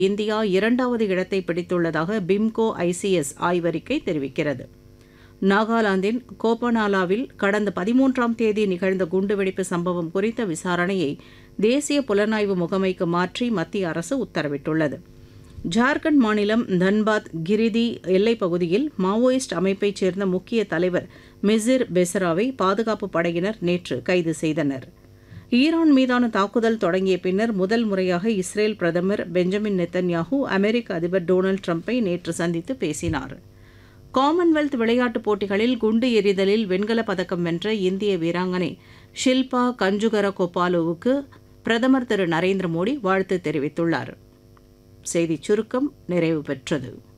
India இரண்டாவது இடத்தை பிடித்துள்ளதாக PIMCO ICS ஆய்வறிக்கை தெரிவிக்கிறது நாகாலாந்தின் கோபனாலாவில் கடந்த பதிமூன்றாம் தேதி நிகழ்ந்த குண்டுவெடிப்பு சம்பவம் குறித்த விசாரணையை தேசிய புலனாய்வு முகமைக்கு மாற்றி மத்திய அரசு உத்தரவிட்டுள்ளது ஜார்க்கண்ட் மாநிலம் தன்பாத் கிரிதி எல்லைப் பகுதியில் மாவோயிஸ்ட் அமைப்பைச் சேர்ந்த முக்கிய தலைவர் மிசிர் பெசராவை பாதுகாப்பு படையினர் நேற்று கைது செய்தனர் ஈரான் மீதான தாக்குதல் தொடங்கிய பின்னர் முதல் முறையாக இஸ்ரேல் பிரதமர் பெஞ்சமின் நெத்தன்யாஹூ அமெரிக்க அதிபர் டொனால்டு ட்ரம்ப்பை நேற்று சந்தித்து பேசினார் காமன்வெல்த் விளையாட்டுப் போட்டிகளில் குண்டு எறிதலில் வெண்கலப் பதக்கம் வென்ற இந்திய வீராங்கனை ஷில்பா கஞ்சுகர கோபாலுவுக்கு பிரதமர் திரு நரேந்திர மோடி வாழ்த்து தெரிவித்துள்ளார் செய்திச் சுருக்கம் நிறைவு பெற்றது